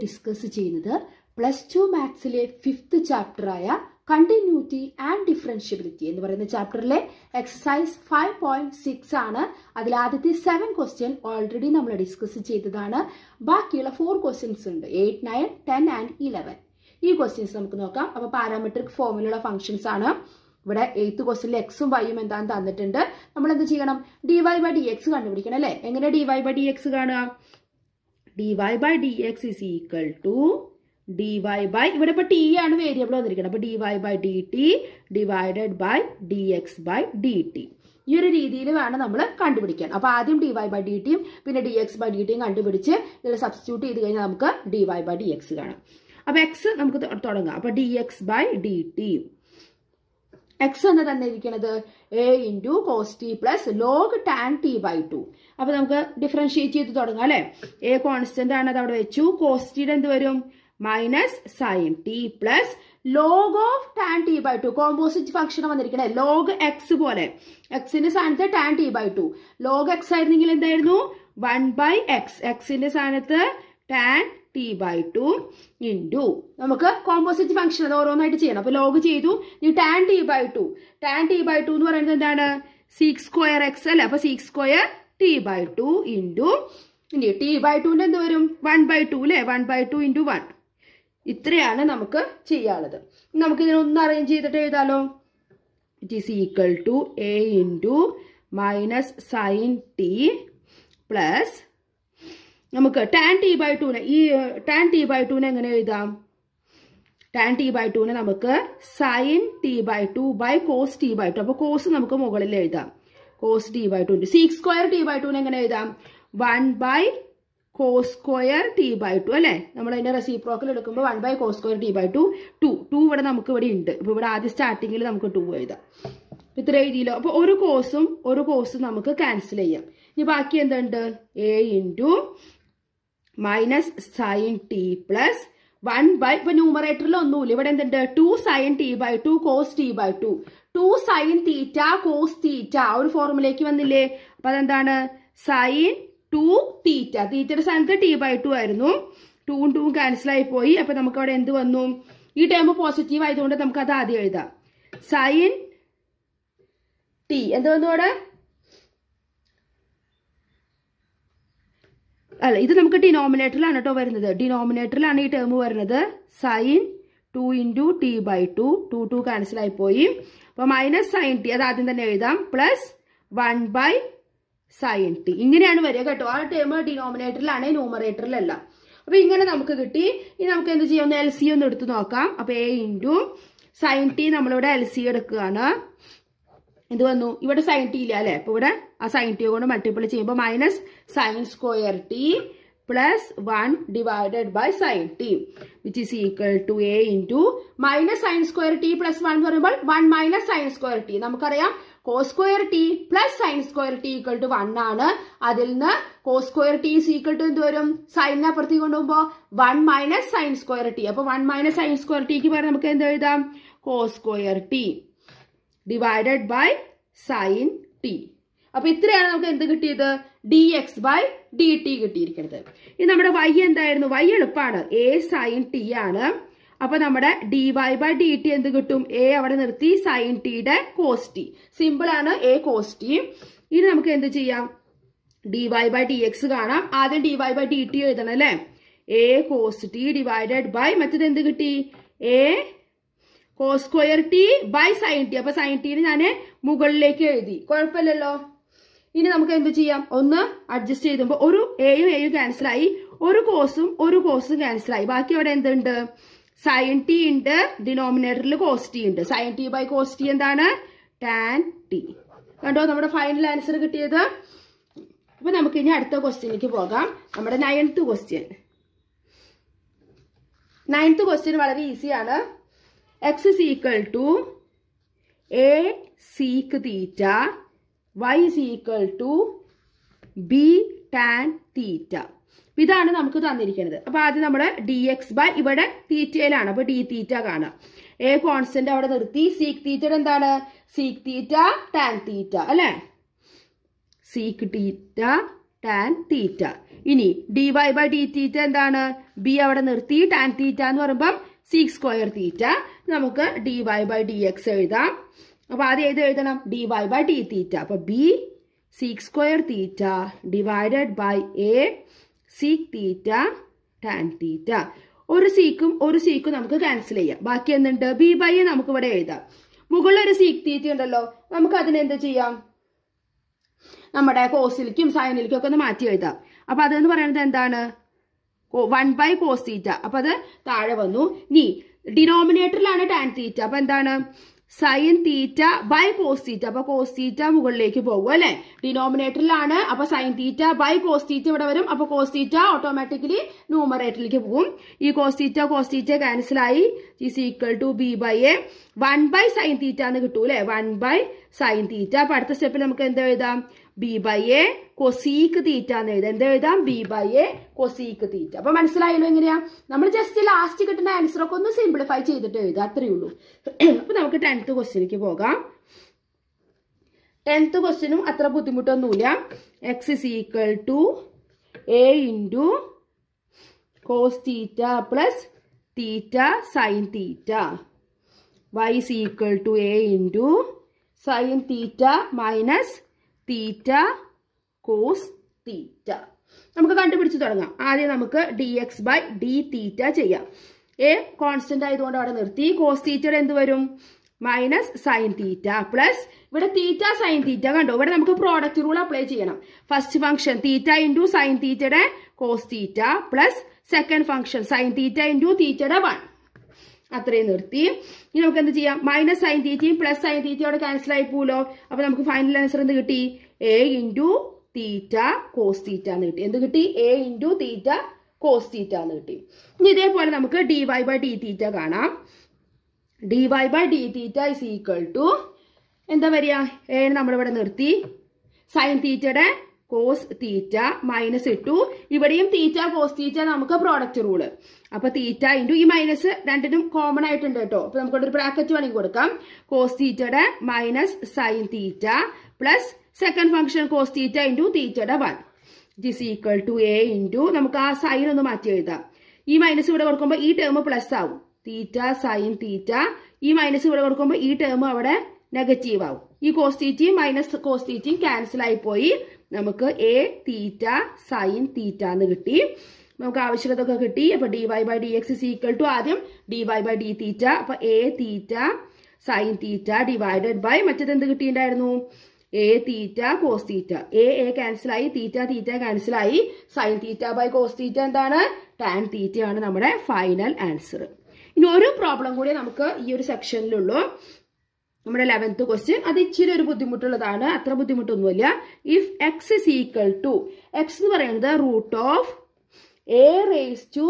discuss ചെയ്യുന്നത് plus two മാത്സിലെ fifth ചാപ്റ്ററായ കണ്ടിന്യൂറ്റി ആൻഡ് ഡിഫറൻഷ്യബിലിറ്റി എന്ന് പറയുന്ന ചാപ്റ്ററിലെ എക്സസൈസ് ഫൈവ് പോയിന്റ് സിക്സ് ആണ് അതിൽ ആദ്യത്തെ സെവൻ ക്വസ്റ്റ്യൻ ഓൾറെഡി നമ്മൾ ഡിസ്കസ് ചെയ്തതാണ് ബാക്കിയുള്ള ഫോർ ക്വസ്റ്റ്യൻസ് ഉണ്ട് eight nine ten and eleven ഈ ക്വസ്റ്റ്യൻസ് നമുക്ക് നോക്കാം അപ്പോൾ പാരാമെട്രിക് ഫോമിലുള്ള ഫംഗ്ഷൻസ് ആണ് ഇവിടെ എയ്ത്ത് ക്വസ്റ്റിൽ എക്സും വൈയും എന്താണെന്ന് തന്നിട്ടുണ്ട് നമ്മൾ എന്ത് ചെയ്യണം D Y by D X കണ്ടുപിടിക്കണം അല്ലേ എങ്ങനെ D Y by D X കാണുക D Y by D X is equal to D Y by ഇവിടെ ഇപ്പൊ ടി ആണ് വേരിയബിൾ വന്നിരിക്കുന്നത് അപ്പൊ D Y by D T divided by D X by D T ഈ ഒരു രീതിയിൽ വേണം നമ്മൾ കണ്ടുപിടിക്കാൻ അപ്പൊ ആദ്യം ഡി വൈ ബൈ ഡി ടിയും പിന്നെ ഡി എക്സ് ബൈ ഡി ടിയും കണ്ടുപിടിച്ച് ഇതിൽ സബ്സ്റ്റിറ്റ്യൂട്ട് ചെയ്ത് കഴിഞ്ഞാൽ നമുക്ക് D Y by D X കാണാം അപ്പൊ എക്സ് നമുക്ക് തുടങ്ങാം അപ്പൊ D X by D T X എന്ന് തന്നിരിക്കുന്നത് A into cos T plus log tan T by two അപ്പൊ നമുക്ക് ഡിഫറൻഷിയേറ്റ് ചെയ്ത് തുടങ്ങാം അല്ലെ എ കോൺസ്റ്റന്റ് ആണ് അത് അവിടെ വെച്ചു കോസ് ടിയുടെ എന്ത് വരും minus sine T plus log of tan T by two composite function വന്നിരിക്കണേ ലോഗ് എക്സ് പോലെ എക്സിന്റെ സ്ഥാനത്ത് tan T by two log X ആയിരുന്നെങ്കിൽ എന്തായിരുന്നു വൺ ബൈ എക്സ് എക്സിന്റെ സ്ഥാനത്ത് tan T by two into നമുക്ക് കോമ്പോസിറ്റ് ഫംഗ്ഷൻ അത് ഓരോന്നായിട്ട് ചെയ്യണം അപ്പൊ ലോഗ് ചെയ്തു ഈ tan T by two tan T by two എന്ന് പറയുന്നത് എന്താണ് സിക്സ് സ്ക്വയർ എക്സ് അല്ലേ അപ്പൊ sec square T by two into ഇനി ടി ബൈ ടുവിന്റെ എന്ത് വരും വൺ ബൈ ടു അല്ലേ one by two into one ഇത്രയാണ് നമുക്ക് ചെയ്യാനുള്ളത് നമുക്ക് ഇതിനൊന്ന് അറേഞ്ച് ചെയ്തിട്ട് എഴുതാലോ it is equal to A into minus sine T plus നമുക്ക് ടാൻ ടി ബൈ ടുവിനെ ഈ ടാൻ ടി ബൈ ടുവിനെ എങ്ങനെ എഴുതാം ടാൻ ടി ബൈ ടുവിനെ നമുക്ക് sine T by two by cos T by two അപ്പൊ കോസ് നമുക്ക് മുകളിൽ എഴുതാം cos T by two sec square T by ടുവിനെ എങ്ങനെ എഴുതാം one by cos square T by two അല്ലേ നമ്മൾ അതിന്റെ റെസിപ്രോക്കൽ എടുക്കുമ്പോൾ one by cos square T by two two two ഇവിടെ നമുക്ക് ഇവിടെ ഉണ്ട് ഇപ്പൊ ഇവിടെ ആദ്യം സ്റ്റാർട്ടിങ്ങിൽ നമുക്ക് ടു എഴുതാം ഇത്ര എഴുതിയില്ലോ അപ്പൊ ഒരു കോസും ഒരു കോസും നമുക്ക് ക്യാൻസൽ ചെയ്യാം ഇനി ബാക്കി എന്തുണ്ട് A into minus sine T plus one by ഇപ്പൊ ന്യൂമറേറ്ററിൽ ഒന്നുമില്ല ഇവിടെ എന്തുണ്ട് two sine T by two cos T by two two sine theta cos theta ആ ഒരു ഫോർമുലേക്ക് വന്നില്ലേ അപ്പൊ അതെന്താണ് സൈൻ ടു തീറ്റ തീറ്റയുടെ സ്ഥാനത്ത് ടി ബൈ ടു ആയിരുന്നു ടൂവും ടൂവും ക്യാൻസൽ ആയി പോയി അപ്പൊ നമുക്ക് അവിടെ എന്ത് വന്നു ഈ ടേം പോസിറ്റീവ് ആയതുകൊണ്ട് നമുക്ക് അത് ആദ്യം എഴുതാം സൈൻ ടി എന്ത് വന്നു അവിടെ അല്ല ഇത് നമുക്ക് ഡിനോമിനേറ്ററിലാണ് കേട്ടോ വരുന്നത് ഡിനോമിനേറ്ററിലാണ് ഈ ടേം വരുന്നത് sine two into t by two two two cancel ആയി പോയി അപ്പൊ മൈനസ് സൈൻ ടി അത് ആദ്യം തന്നെ എഴുതാം plus one by sine t ഇങ്ങനെയാണ് വരിക കേട്ടോ ആ ടേം ഡിനോമിനേറ്ററിലാണ് ന്യൂമറേറ്ററിലല്ല അപ്പൊ ഇങ്ങനെ നമുക്ക് കിട്ടി ഇനി നമുക്ക് എന്ത് ചെയ്യാം ഒന്ന് എൽ സി ഒന്ന് എടുത്ത് നോക്കാം അപ്പൊ എ ഇൻറ്റു സൈൻ ടി നമ്മളിവിടെ എൽ സി എടുക്കുകയാണ് ഇത് വന്നു ഇവിടെ സൈൻ ടി ഇല്ല അല്ലെ അപ്പൊ ഇവിടെ ആ സൈൻ ടി കൊണ്ട് മൾട്ടിപ്പിൾ ചെയ്യുമ്പോൾ minus sine square t plus one divided by sine t which is equal to A into minus sine square t plus one എന്ന് പറയുമ്പോൾ one minus sine square t നമുക്കറിയാം cos square t plus sine square t equal to one ആണ് അതിൽ നിന്ന് cos square t is equal to എന്ത് വരും സൈനിനെ അപ്പുറത്തേക്ക് കൊണ്ടുപോകുമ്പോൾ one minus sine square t അപ്പൊ വൺ മൈനസ് സൈൻ സ്ക്വയർ ടിക്ക് പകരം നമുക്ക് എന്ത് എഴുതാം cos square t divided by sine t അപ്പൊ ഇത്രയാണ് നമുക്ക് എന്ത് കിട്ടിയത് d X by D t കിട്ടിയിരിക്കുന്നത് ഇനി നമ്മുടെ വൈ എന്തായിരുന്നു വൈ എളുപ്പമാണ് എ സൈൻ ടി ആണ് അപ്പൊ നമ്മുടെ d Y by D t എന്ത് കിട്ടും എ അവിടെ നിർത്തി സൈൻ ടിയുടെ കോസ് ടി സിമ്പിൾ ആണ് എ കോസ് ടി ഇനി നമുക്ക് എന്ത് ചെയ്യാം d Y by D X കാണാം ആദ്യം d Y by D t എഴുതണം അല്ലേ a cos t divided by മറ്റത് എന്ത് കിട്ടി a cos square T by sine t അപ്പൊ സൈൻ ടീന് ഞാൻ മുകളിലേക്ക് എഴുതി കുഴപ്പമില്ലല്ലോ ഇനി നമുക്ക് എന്ത് ചെയ്യാം ഒന്ന് അഡ്ജസ്റ്റ് ചെയ്തുമ്പോൾ ഒരു എയും എയും ക്യാൻസൽ ആയി ഒരു കോസും ഒരു കോസും ക്യാൻസൽ ആയി ബാക്കി അവിടെ എന്തുണ്ട് സൈൻ ടി ഉണ്ട് ഡിനോമിനേറ്ററിൽ കോസ് ടി ഉണ്ട് sine T by cos t എന്താണ് ടാൻ ടി കണ്ടോ നമ്മുടെ ഫൈനൽ ആൻസർ കിട്ടിയത് അപ്പൊ നമുക്ക് ഇനി അടുത്ത ക്വസ്റ്റ്യനിലേക്ക് പോകാം നമ്മുടെ നയൻത്ത് ക്വസ്റ്റ്യൻ നയൻത്ത് ക്വസ്റ്റ്യൻ വളരെ ഈസിയാണ് x is equal to a sec theta y is equal to b tan theta ഇതാണ് നമുക്ക് തന്നിരിക്കുന്നത് അപ്പൊ ആദ്യം നമ്മുടെ ഡി എക്സ് ബൈ ഇവിടെ തീറ്റയിലാണ് അപ്പൊ ഡി തീറ്റ കാണാം എ കോൺസ്റ്റന്റ് അവിടെ നിർത്തി സീക്ക് തീറ്റയുടെ എന്താണ് സീക്ക് തീറ്റ ടാൻ തീറ്റ അല്ലെ സീക്ക് തീറ്റ ടാൻ തീറ്റ ഇനി d Y by d theta എന്താണ് ബി അവിടെ നിർത്തി ടാൻ തീറ്റ എന്ന് പറയുമ്പം സിക്സ് സ്ക്വയർ തീറ്റ നമുക്ക് D Y by D x എഴുതാം അപ്പൊ ആദ്യം ഏത് എഴുതണം d Y by d theta അപ്പൊ b sec square theta divided by a sec theta tan theta ഒരു സീക്കും ഒരു സീക്കും നമുക്ക് ക്യാൻസൽ ചെയ്യാം ബാക്കി എന്തുണ്ട് ബി ബൈ എ നമുക്ക് ഇവിടെ എഴുതാം മുകളിൽ ഒരു സീക്ക് തീറ്റ ഉണ്ടല്ലോ നമുക്ക് അതിന് എന്ത് ചെയ്യാം നമ്മുടെ കോസിലേക്കും സൈനിലേക്കും ഒക്കെ ഒന്ന് മാറ്റി എഴുതാം അപ്പൊ അതെന്ന് പറയുന്നത് എന്താണ് വൺ ബൈ കോസ് തീറ്റ അപ്പൊ അത് താഴെ വന്നു ഇനി ഡിനോമിനേറ്ററിലാണ് ടാൻ തീറ്റ അപ്പൊ എന്താണ് sine theta by cos theta അപ്പൊ കോസ് തീറ്റ മുകളിലേക്ക് പോകും അല്ലെ ഡിനോമിനേറ്ററിലാണ് അപ്പൊ sine theta by cos theta ഇവിടെ വരും അപ്പൊ കോസ് തീറ്റ ഓട്ടോമാറ്റിക്കലി ന്യൂമറേറ്ററിലേക്ക് പോകും ഈ cos theta cos theta cancel ആയി is equal to b by a one by sine theta എന്ന് കിട്ടൂ അല്ലെ വൺ ബൈ സൈൻ തീറ്റ അപ്പൊ അടുത്ത സ്റ്റെപ്പിൽ നമുക്ക് എന്താ എഴുതാം b by a cosec theta എന്ന് എഴുതാം എന്താ എഴുതാം b by a cosec theta അപ്പൊ മനസ്സിലായല്ലോ എങ്ങനെയാ നമ്മൾ ജസ്റ്റ് ലാസ്റ്റ് കിട്ടുന്ന ആൻസർ ഒക്കെ ഒന്ന് സിംപ്ലിഫൈ ചെയ്തിട്ട് എഴുതാം അത്രയേ ഉള്ളൂ അപ്പൊ നമുക്ക് ടെൻത്ത് ക്വസ്റ്റ്യനിലേക്ക് പോകാം ടെൻത്ത് ക്വസ്റ്റ്യനും അത്ര ബുദ്ധിമുട്ടൊന്നുമില്ല x is equal to A into cos theta plus theta sine theta y is equal to a into sin theta minus theta cos theta നമുക്ക് കണ്ടുപിടിച്ച് തുടങ്ങാം ആദ്യം നമുക്ക് d X by d theta ചെയ്യാം എ കോൺസ്റ്റന്റ് ആയതുകൊണ്ട് അവിടെ നിർത്തി cos തീറ്റയുടെ എന്ത് വരും മൈനസ് സൈൻ തീറ്റ പ്ലസ് ഇവിടെ തീറ്റ സൈൻ തീറ്റ കണ്ടോ ഇവിടെ നമുക്ക് പ്രോഡക്റ്റ് റൂൾ അപ്ലൈ ചെയ്യണം first function theta into sine തീറ്റയുടെ cos theta plus second function sine theta into തീറ്റയുടെ വൺ അത്രയും നിർത്തി ഇനി നമുക്ക് എന്ത് ചെയ്യാം മൈനസ് സൈൻ തീറ്റയും പ്ലസ് സൈൻ തീറ്റയോടെ ക്യാൻസൽ ആയി പോലോ അപ്പൊ നമുക്ക് ഫൈനൽ ആൻസർ എന്ത് കിട്ടി a into theta cos theta എന്ന് കിട്ടി എന്ത് കിട്ടി a into theta cos theta എന്ന് കിട്ടി ഇനി ഇതേപോലെ നമുക്ക് D Y by d theta കാണാം D Y by d theta is equal to എന്താ വരിക എ നമ്മളിവിടെ നിർത്തി സൈൻ തീറ്റയുടെ കോസ് തീറ്റ മൈനസ് ഇട്ടു ഇവിടെയും തീറ്റ കോസ് തീറ്റ നമുക്ക് പ്രോഡക്റ്റ് റൂള് അപ്പൊ തീറ്റ ഇൻറ്റു ഈ മൈനസ് രണ്ടിനും കോമൺ ആയിട്ടുണ്ട് കേട്ടോ അപ്പൊ നമുക്ക് ഒരു ബ്രാക്കറ്റ് വേണമെങ്കിൽ കൊടുക്കാം കോസ് തീറ്റയുടെ minus sine theta plus second function cos theta into തീറ്റയുടെ one it equal to A into നമുക്ക് ആ സൈൻ ഒന്ന് മാറ്റി എഴുതാം ഈ മൈനസ് ഇവിടെ കൊടുക്കുമ്പോൾ ഈ ടേം പ്ലസ് ആവും തീറ്റ സൈൻ തീറ്റ ഈ മൈനസ് ഇവിടെ കൊടുക്കുമ്പോൾ ഈ ടേം അവിടെ നെഗറ്റീവ് ആവും ഈ കോസ് തീറ്റയും മൈനസ് കോസ് തീറ്റയും ക്യാൻസൽ ആയി പോയി നമുക്ക് എ തീറ്റ സൈൻ തീറ്റ എന്ന് കിട്ടി നമുക്ക് ആവശ്യകത ഒക്കെ കിട്ടി അപ്പൊ D Y by D X is equal to ആദ്യം d Y by d theta അപ്പൊ a theta sine theta divided by മറ്റേത് എന്ത് കിട്ടിയിട്ടുണ്ടായിരുന്നു a theta cos theta a a cancel ആയി തീറ്റ തീറ്റ ക്യാൻസൽ ആയി sine theta by cos theta എന്താണ് tan തീറ്റയാണ് നമ്മുടെ ഫൈനൽ ആൻസർ ഇനി ഒരു പ്രോബ്ലം കൂടി നമുക്ക് ഈ ഒരു സെക്ഷനിലുള്ളൂ നമ്മുടെ ലെവൻത്ത് ക്വസ്റ്റ്യൻ അത് ഇച്ചിരി ഒരു ബുദ്ധിമുട്ടുള്ളതാണ് അത്ര ബുദ്ധിമുട്ടൊന്നുമില്ല if x is equal to x എന്ന് പറയുന്നത് root of a raise to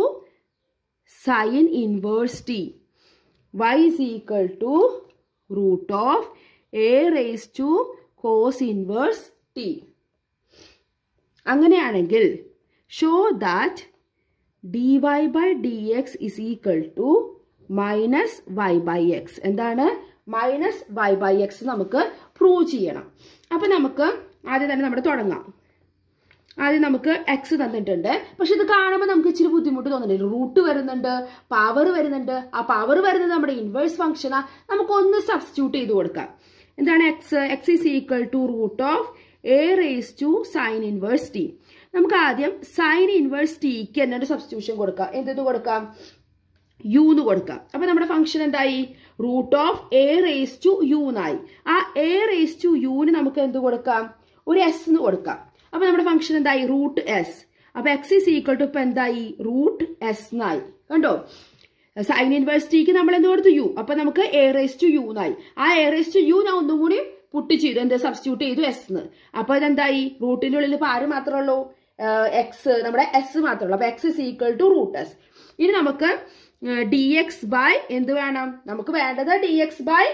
sine inverse t y is equal to root of a raise to cos inverse t അങ്ങനെയാണെങ്കിൽ show that d Y by D X is equal to minus y by x എന്താണ് minus y by x നമുക്ക് prove ചെയ്യണം അപ്പൊ നമുക്ക് ആദ്യം തന്നെ നമ്മുടെ തുടങ്ങാം ആദ്യം നമുക്ക് എക്സ് തന്നിട്ടുണ്ട് പക്ഷെ ഇത് കാണുമ്പോൾ നമുക്ക് ഇച്ചിരി ബുദ്ധിമുട്ട് തോന്നുന്നുണ്ട് റൂട്ട് വരുന്നുണ്ട് പവർ വരുന്നുണ്ട് ആ പവർ വരുന്നത് നമ്മുടെ ഇൻവേഴ്സ് ഫംഗ്ഷനാ നമുക്ക് ഒന്ന് സബ്സ്റ്റിറ്റ്യൂട്ട് ചെയ്ത് കൊടുക്കാം എന്താണ് x x is equal to root of a raise to sine inverse t നമുക്ക് ആദ്യം സൈൻ ഇൻവേഴ്സ് ടിക്ക് എന്നൊരു സബ്സ്റ്റിറ്റ്യൂഷൻ കൊടുക്കാം എന്തെന്ന് കൊടുക്കാം യു എന്ന് കൊടുക്കാം അപ്പൊ നമ്മുടെ ഫംഗ്ഷൻ എന്തായി root of a raise to u എന്നായി ആ എ റേസ് ടു യുന് നമുക്ക് എന്ത് കൊടുക്കാം ഒരു എസ് എന്ന് കൊടുക്കാം അപ്പൊ നമ്മുടെ ഫംഗ്ഷൻ എന്തായി റൂട്ട് എസ് അപ്പൊ എക്സ് ഈസ് ഈക്വൽ ടു ഇപ്പൊ എന്തായി റൂട്ട് എസ് എന്നായി കണ്ടോ സൈൻ ഇൻവേഴ്സിറ്റിക്ക് നമ്മൾ എന്ത് കൊടുത്തു യു അപ്പൊ നമുക്ക് എ റേസ് ടു യു എന്നായി ആ എ റേസ് ടു യു ഞാൻ ഒന്നും കൂടി പുട്ട് ചെയ്തു എന്ത് സബ്സ്റ്റിറ്റ്യൂട്ട് ചെയ്തു എസ് എന്ന് അപ്പൊ ഇതെന്തായി റൂട്ടിന്റെ ഉള്ളിൽ ഇപ്പൊ ആര് മാത്രമേ ഉള്ളൂ എക്സ് നമ്മുടെ എസ് മാത്രമേ ഉള്ളൂ അപ്പൊ x is equal to root s ഇനി നമുക്ക് ഡി എക്സ് ബൈ എന്ത് വേണം നമുക്ക് വേണ്ടത് ഡി എക്സ് ബൈ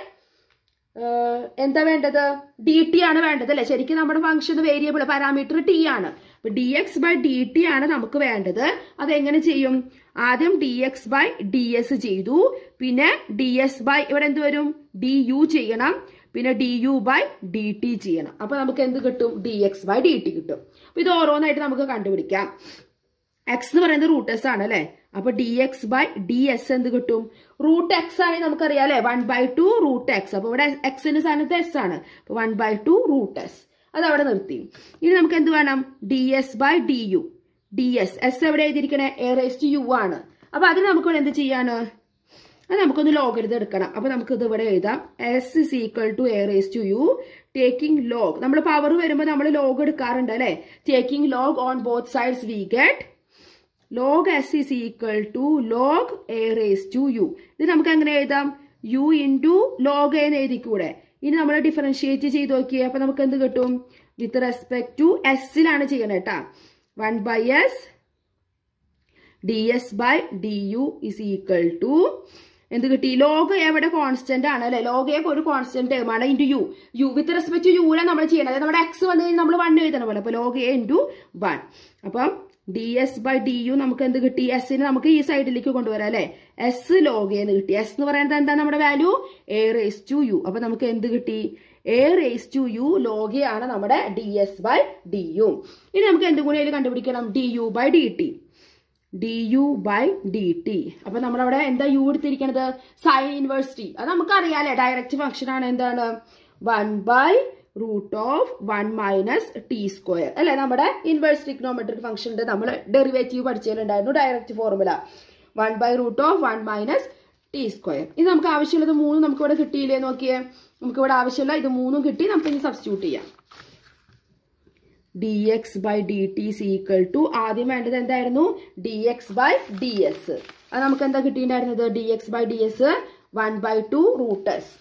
എന്താ വേണ്ടത് ഡി ടി ആണ് വേണ്ടത് അല്ലെ ശരിക്കും നമ്മുടെ ഫംഗ്ഷൻ വേരിയബിൾ പാരാമീറ്റർ ടി ആണ് അപ്പൊ D X by D t ആണ് നമുക്ക് വേണ്ടത് അത് എങ്ങനെ ചെയ്യും ആദ്യം d X by d s ചെയ്തു പിന്നെ ഡി എസ് ബൈ ഇവിടെ എന്ത് വരും ഡി യു ചെയ്യണം പിന്നെ d u by D t ചെയ്യണം അപ്പൊ നമുക്ക് എന്ത് കിട്ടും d X by D t കിട്ടും അപ്പൊ ഇത് ഓരോന്നായിട്ട് നമുക്ക് കണ്ടുപിടിക്കാം എക്സ് എന്ന് പറയുന്നത് റൂട്ട് എസ് ആണ് അല്ലെ അപ്പൊ D X by d s എന്ത് കിട്ടും റൂട്ട് എക്സ് ആയി നമുക്കറിയാം അല്ലെ one by two root x അപ്പൊ ഇവിടെ എക്സിന്റെ സ്ഥാനത്ത് എസ് ആണ് അപ്പൊ one by two root s അത് അവിടെ നിർത്തി ഇനി നമുക്ക് എന്ത് വേണം d s by d u d s s എവിടെ എഴുതിയിരിക്കണേ എ റേസ് ടു യു ആണ് അപ്പൊ അതിന് നമുക്ക് ഇവിടെ എന്ത് ചെയ്യാണ് അത് നമുക്കൊന്ന് ലോഗരുത് എടുക്കണം അപ്പൊ നമുക്ക് ഇത് ഇവിടെ എഴുതാം s is equal to a raise to u taking log നമ്മൾ പവർ വരുമ്പോൾ നമ്മൾ ലോഗ് എടുക്കാറുണ്ട് അല്ലെ taking log on both sides we get log s is equal to log a raise to u ഇത് നമുക്ക് എങ്ങനെ എഴുതാം യു ഇൻറ്റു ലോഗ് എന്ന് എഴുതിക്കൂടെ ഇനി നമ്മൾ ഡിഫറൻഷിയേറ്റ് ചെയ്ത് നോക്കിയേ അപ്പൊ നമുക്ക് എന്ത് കിട്ടും വിത്ത് റെസ്പെക്ട് ടു എസിലാണ് ചെയ്യണേ കേട്ടാ one by s d s by d u is equal to എന്ത് കിട്ടി ലോഗ് എവിടെ കോൺസ്റ്റന്റ് ആണ് അല്ലെ ലോഗ് എ ഒരു കോൺസ്റ്റന്റ് ടേം ആണ് into u u with respect to യുലാണ് നമ്മൾ ചെയ്യണത് അതായത് നമ്മുടെ എക്സ് വന്നു കഴിഞ്ഞാൽ നമ്മൾ വൺ എഴുതണ പോലെ അപ്പൊ ലോഗ് എ ഇൻറ്റു വൺ അപ്പം d s by d u നമുക്ക് എന്ത് കിട്ടി എസിന് നമുക്ക് ഈ സൈഡിലേക്ക് കൊണ്ടുവരാം അല്ലെ എസ് ലോഗ് എന്ന് കിട്ടി എസ് എന്ന് പറയുന്നത് എന്താ നമ്മുടെ value a raise to u അപ്പൊ നമുക്ക് എന്ത് കിട്ടി a raise to u log ആണ് നമ്മുടെ d s by d u ഇനി നമുക്ക് എന്തും കൂടി അതിൽ കണ്ടുപിടിക്കണം d u by D t d u by D t അപ്പൊ നമ്മളവിടെ എന്താ യു എടുത്തിരിക്കുന്നത് സൈൻ ഇൻവേഴ്സിറ്റി അത് നമുക്കറിയാലേ ഡയറക്റ്റ് ഫംഗ്ഷൻ ആണ് എന്താണ് one by root of one minus t square അല്ലെ നമ്മുടെ ഇൻവേഴ്സ് ട്രിഗ്നോമെട്രിക് ഫംഗ്ഷന്റെ നമ്മൾ ഡെറിവേറ്റീവ് പഠിച്ചിട്ടുണ്ടായിരുന്നു direct formula one by root of one minus t square ഇത് നമുക്ക് ആവശ്യമുള്ളത് മൂന്നും നമുക്ക് ഇവിടെ കിട്ടിയില്ലേ നോക്കിയേ നമുക്ക് ഇവിടെ ആവശ്യമില്ല ഇത് മൂന്നും കിട്ടി നമുക്ക് ഇനി സബ്സ്റ്റിറ്റ്യൂട്ട് ചെയ്യാം d X by D t is equal to ആദ്യം വേണ്ടത് എന്തായിരുന്നു d X by d s അത് നമുക്ക് എന്താ കിട്ടിയിട്ടുണ്ടായിരുന്നത് d X by d s one by two root s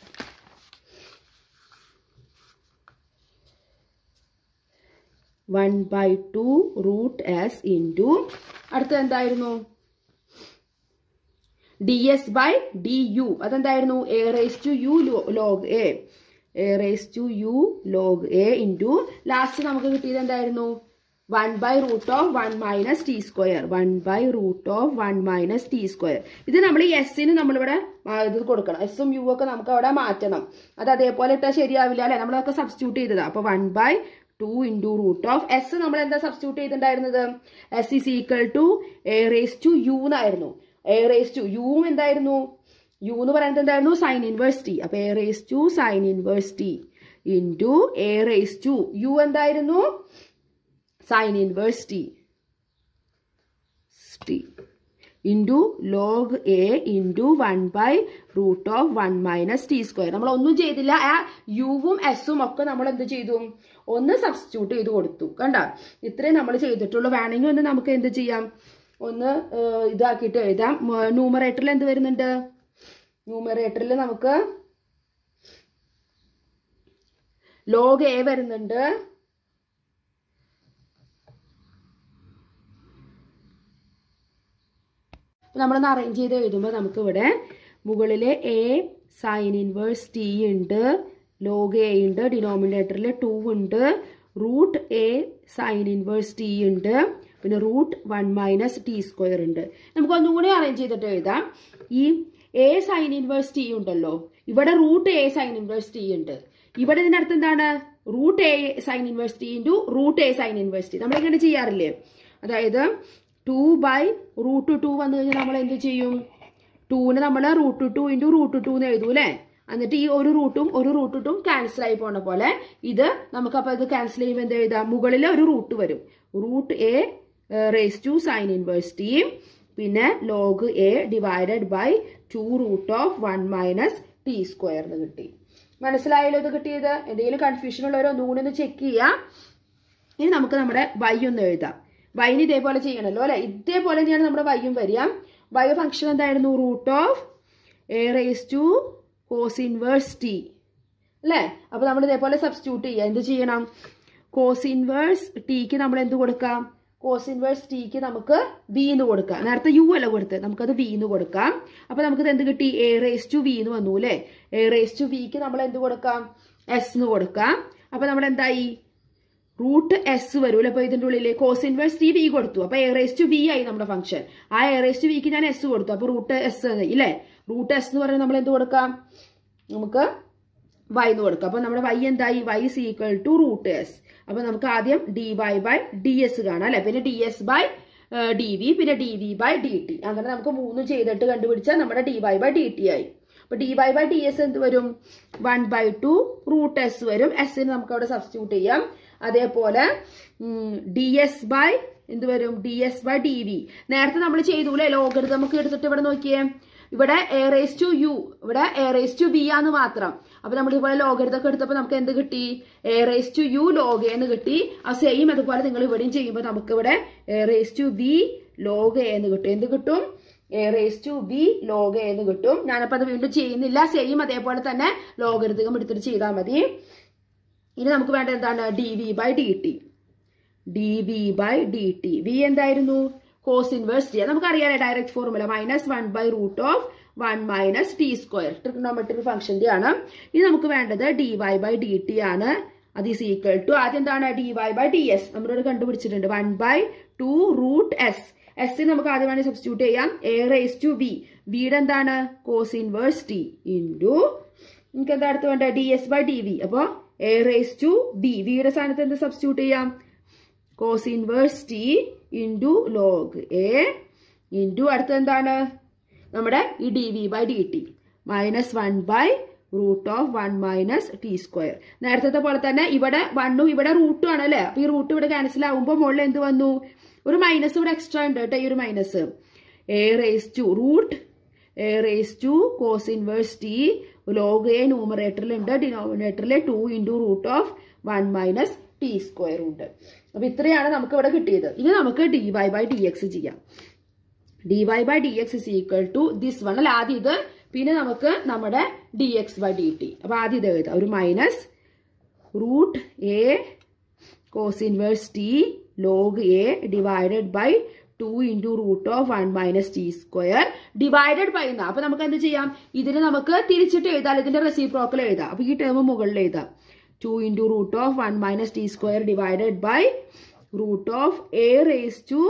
one by two root s into അടുത്തത് എന്തായിരുന്നു d s by d u അതെന്തായിരുന്നു a raise to u log a a raise to u log a into last നമുക്ക് കിട്ടിയത് എന്തായിരുന്നു one by root of one minus t square one by root of one minus t square ഇത് നമ്മൾ ഈ എസ്സിന് നമ്മളിവിടെ ഇത് കൊടുക്കണം എസും യു ഒക്കെ നമുക്ക് അവിടെ മാറ്റണം അത് അതേപോലെ ഇട്ടാൽ ശരിയാവില്ല അല്ലെ നമ്മളതൊക്കെ സബ്സ്റ്റിറ്റ്യൂട്ട് ചെയ്തത് അപ്പൊ one by two into root of s നമ്മൾ എന്താ സബ്സ്റ്റിറ്റ്യൂട്ട് ചെയ്തിട്ടുണ്ടായിരുന്നത് s is equal to a raise to u എന്നായിരുന്നു എ റേസ് ടു യു എന്തായിരുന്നു യു എന്ന് പറയുന്നത് എന്തായിരുന്നു സൈൻ ഇൻവേഴ്സിറ്റി അപ്പൊ a raise to sine inverse t into a raise to u എന്തായിരുന്നു sine inverse t into log a into one by root of one minus t square നമ്മൾ ഒന്നും ചെയ്തില്ല ആ യുവും എസും ഒക്കെ നമ്മൾ എന്ത് ചെയ്തു ഒന്ന് സബ്സ്റ്റിറ്റ്യൂട്ട് ചെയ്ത് കൊടുത്തു കണ്ട ഇത്രയും നമ്മൾ ചെയ്തിട്ടുള്ളൂ വേണമെങ്കിൽ ഒന്ന് നമുക്ക് എന്ത് ചെയ്യാം ഒന്ന് ഇതാക്കിയിട്ട് എഴുതാം ന്യൂമറേറ്ററിൽ എന്ത് വരുന്നുണ്ട് ന്യൂമറേറ്ററിൽ നമുക്ക് ലോഗ് എ വരുന്നുണ്ട് നമ്മളൊന്ന് അറേഞ്ച് ചെയ്ത് എഴുതുമ്പോൾ നമുക്ക് ഇവിടെ മുകളിലെ എ സൈൻ ഇൻവേഴ്സ് ടി ഉണ്ട് ലോഗ് എ ഉണ്ട് ഡിനോമിനേറ്ററിൽ ടു ഉണ്ട് root a sine inverse t ഉണ്ട് പിന്നെ root one minus t square ഉണ്ട് നമുക്ക് ഒന്നുകൂടി അറേഞ്ച് ചെയ്തിട്ട് എഴുതാം ഈ എ സൈൻ ഇൻവേഴ്സ് ടി ഉണ്ടല്ലോ ഇവിടെ root a sine inverse t ഉണ്ട് ഇവിടെ ഇതിന്റെ അടുത്ത് എന്താണ് root a sine inverse t into root a sine inverse t നമ്മളിങ്ങനെ ചെയ്യാറില്ലേ അതായത് ടു ബൈ റൂട്ട് ടു വന്നു കഴിഞ്ഞാൽ നമ്മൾ എന്ത് ചെയ്യും ടൂന് നമ്മൾ root two into root two എന്ന് എഴുതൂ അല്ലേ എന്നിട്ട് ഈ ഒരു റൂട്ടും ഒരു റൂട്ടും ക്യാൻസൽ ആയി പോണ പോലെ ഇത് നമുക്കപ്പോൾ ഇത് ക്യാൻസൽ ചെയ്യുമ്പോൾ എന്ത് എഴുതാം മുകളിൽ ഒരു റൂട്ട് വരും root a raise to sine inverse t പിന്നെ log a divided by two root of one minus t square എന്ന് കിട്ടി മനസ്സിലായല്ലോ ഇത് കിട്ടിയത് എന്തെങ്കിലും കൺഫ്യൂഷൻ ഉള്ളവരോ ഒന്നുകൂടി ഒന്ന് ചെക്ക് ചെയ്യാം ഇനി നമുക്ക് നമ്മുടെ വൈ ഒന്ന് എഴുതാം വൈന് ഇതേപോലെ ചെയ്യണമല്ലോ അല്ലെ ഇതേപോലെ തന്നെയാണ് നമ്മുടെ വൈയും വരിക വൈ ഫംഗ്ഷൻ എന്തായിരുന്നു root of a raise to cos inverse t അല്ലേ അപ്പൊ നമ്മൾ ഇതേപോലെ സബ്സ്റ്റിറ്റ്യൂട്ട് ചെയ്യുക എന്ത് ചെയ്യണം കോസ് ഇൻവേഴ്സ് ടിക്ക് നമ്മൾ എന്ത് കൊടുക്കാം കോസ് ഇൻവേഴ്സ് ടിക്ക് നമുക്ക് വി എന്ന് കൊടുക്കാം നേരത്തെ യു അല്ല കൊടുത്ത് നമുക്കത് വി എന്ന് കൊടുക്കാം അപ്പൊ നമുക്കത് എന്ത് കിട്ടി എ റേസ് ടു വി എന്ന് വന്നു അല്ലേ എ റേസ് ടു വിക്ക് നമ്മൾ എന്ത് കൊടുക്കാം എസ് എന്ന് കൊടുക്കാം അപ്പൊ നമ്മൾ എന്തായി റൂട്ട് എസ് വരും അപ്പൊ ഇതിന്റെ ഉള്ളിൽ കോസ് ഇൻവേഴ്സ് ടി വി കൊടുത്തു അപ്പൊ എ റേസ് ടു വി ആയി നമ്മുടെ ഫംഗ്ഷൻ ആ എ റേസ് ടു വിക്ക് ഞാൻ എസ് കൊടുത്തു അപ്പൊ റൂട്ട് എസ് ഇല്ലേ റൂട്ട് എസ് എന്ന് പറയുന്നത് നമ്മൾ എന്ത് കൊടുക്കാം നമുക്ക് വൈ എന്ന് കൊടുക്കുക അപ്പൊ നമ്മുടെ വൈ എന്തായി y is equal to root s അപ്പൊ നമുക്ക് ആദ്യം d Y by d s കാണാം അല്ലെ പിന്നെ d s by d v പിന്നെ d v by D t അങ്ങനെ നമുക്ക് മൂന്നും ചെയ്തിട്ട് കണ്ടുപിടിച്ചാൽ നമ്മുടെ d Y by D t ആയി അപ്പൊ D Y by d s എന്ത് വരും one by two root s വരും എസിന് നമുക്ക് അവിടെ സബ്സ്റ്റിറ്റ്യൂട്ട് ചെയ്യാം അതേപോലെ ഡി എസ് ബൈ എന്ത് വരും d s by d v നേരത്തെ നമ്മൾ ചെയ്തൂലേ ലോഗരിതം നമുക്ക് എടുത്തിട്ട് ഇവിടെ നോക്കിയേ ഇവിടെ എ റേസ് ടു യു ഇവിടെ എ റേസ് ടു വി ആന്ന് മാത്രം അപ്പൊ നമ്മൾ ഇതുപോലെ ലോഗരിതൊക്കെ എടുത്തപ്പോൾ നമുക്ക് എന്ത് കിട്ടി a raise to u log a എന്ന് കിട്ടി ആ സെയിം അതുപോലെ നിങ്ങൾ ഇവിടെയും ചെയ്യുമ്പോൾ നമുക്ക് ഇവിടെ a raise to v log a എന്ന് കിട്ടും എന്ത് കിട്ടും a raise to v log a എന്ന് കിട്ടും ഞാനപ്പോൾ അത് വീണ്ടും ചെയ്യുന്നില്ല സെയിം അതേപോലെ തന്നെ ലോഗരിതകം എടുത്തിട്ട് ചെയ്താൽ മതി ഇനി നമുക്ക് വേണ്ട എന്താണ് d v by D t d v by D t v എന്തായിരുന്നു കോസ് ഇൻവേഴ്സ് ടി നമുക്കറിയാലേ direct formula minus one by root of one minus t square trigonometric ഫംഗ്ഷന്റെ ആണ് ഇനി നമുക്ക് വേണ്ടത് d Y by D t ആണ് അത് is equal to ആദ്യം എന്താണ് d Y by d s നമ്മളിവിടെ കണ്ടുപിടിച്ചിട്ടുണ്ട് one by two root s s നമുക്ക് ആദ്യം വേണമെങ്കിൽ സബ്സ്റ്റിറ്റ്യൂട്ട് ചെയ്യാം എ റേസ് ടു വി വിയുടെ എന്താണ് കോസ് ഇൻവേഴ്സ് ടി ഇൻറ്റു നമുക്ക് എന്താ അടുത്ത് വേണ്ടത് d s by d v അപ്പോൾ എ റേസ് ടു ബി വിയുടെ സ്ഥാനത്ത് എന്ത് സബ്സ്റ്റിറ്റ്യൂട്ട് ചെയ്യാം cos inverse t into log a into അടുത്ത എന്താണ് നമ്മുടെ ഈ d v by D t minus one by root of one minus t square നേരത്തെ പോലെ തന്നെ ഇവിടെ വണ്ണും ഇവിടെ റൂട്ടും ആണ് അല്ലേ അപ്പൊ ഈ റൂട്ട് ഇവിടെ ക്യാൻസൽ ആകുമ്പോൾ മുകളിൽ എന്ത് വന്നു ഒരു മൈനസ് ഇവിടെ എക്സ്ട്രാ ഉണ്ട് കേട്ടോ ഈ ഒരു minus a raise to root a raise to cos inverse t log a ന്യൂമറേറ്ററിൽ ഉണ്ട് ഡിനോമിനേറ്ററിൽ two into root of one minus t square ഉണ്ട് അപ്പൊ ഇത്രയാണ് നമുക്ക് ഇവിടെ കിട്ടിയത് ഇനി നമുക്ക് D Y by D x ചെയ്യാം d Y by D X is equal to this one അല്ല ആദ്യം ഇത് പിന്നെ നമുക്ക് നമ്മുടെ d X by D t അപ്പൊ ആദ്യം ഇത് എഴുതാം ഒരു minus root a cos inverse t log a divided by two into root of one minus t square divided by എന്നാ അപ്പൊ നമുക്ക് എന്ത് ചെയ്യാം ഇതിന് നമുക്ക് തിരിച്ചിട്ട് എഴുതാം ഇതിന്റെ റെസിപ്രോക്കൽ എഴുതാം അപ്പൊ ഈ ടേം മുകളിൽ എഴുതാം two into root of one minus t square divided by root of a raise to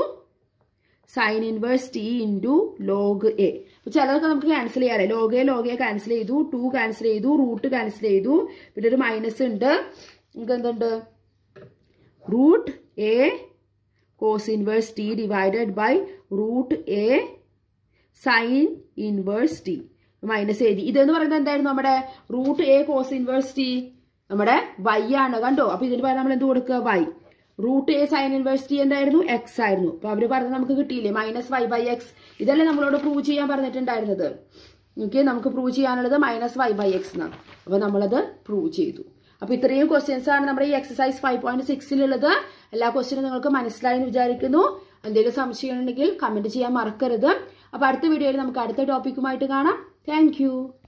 sine inverse t into log a ചിലതൊക്കെ നമുക്ക് ക്യാൻസൽ ചെയ്യാറേ log a log a cancel ചെയ്തു ടു ക്യാൻസൽ ചെയ്തു റൂട്ട് ക്യാൻസൽ ചെയ്തു പിന്നെ ഒരു minus ഉണ്ട് നമുക്ക് എന്തുണ്ട് root a cos inverse t divided by root a sine inverse t minus എഴുതി ഇതെന്ന് പറയുന്നത് എന്തായിരുന്നു നമ്മുടെ root a cos inverse T നമ്മുടെ വൈ ആണ് കണ്ടോ അപ്പൊ ഇതിന് പകരം നമ്മൾ എന്ത് കൊടുക്കുക y root a sine inverse t എന്തായിരുന്നു എക്സ് ആയിരുന്നു അപ്പൊ അവര് പറഞ്ഞത് നമുക്ക് കിട്ടിയില്ലേ മൈനസ് വൈ ബൈ എക്സ് ഇതല്ലേ നമ്മളോട് പ്രൂവ് ചെയ്യാൻ പറഞ്ഞിട്ടുണ്ടായിരുന്നത് ഓക്കെ നമുക്ക് പ്രൂവ് ചെയ്യാനുള്ളത് മൈനസ് വൈ ബൈ എക്സ് എന്നാണ് അപ്പൊ നമ്മളത് പ്രൂവ് ചെയ്തു അപ്പൊ ഇത്രയും ക്വസ്റ്റ്യൻസ് ആണ് നമ്മുടെ ഈ എക്സസൈസ് ഫൈവ് പോയിന്റ് സിക്സിലുള്ളത് എല്ലാ ക്വസ്റ്റ്യനും നിങ്ങൾക്ക് മനസ്സിലായി എന്ന് വിചാരിക്കുന്നു എന്തെങ്കിലും സംശയം ഉണ്ടെങ്കിൽ കമന്റ് ചെയ്യാൻ മറക്കരുത് അപ്പൊ അടുത്ത വീഡിയോയിൽ നമുക്ക് അടുത്ത ടോപ്പിക്കുമായിട്ട് കാണാം താങ്ക്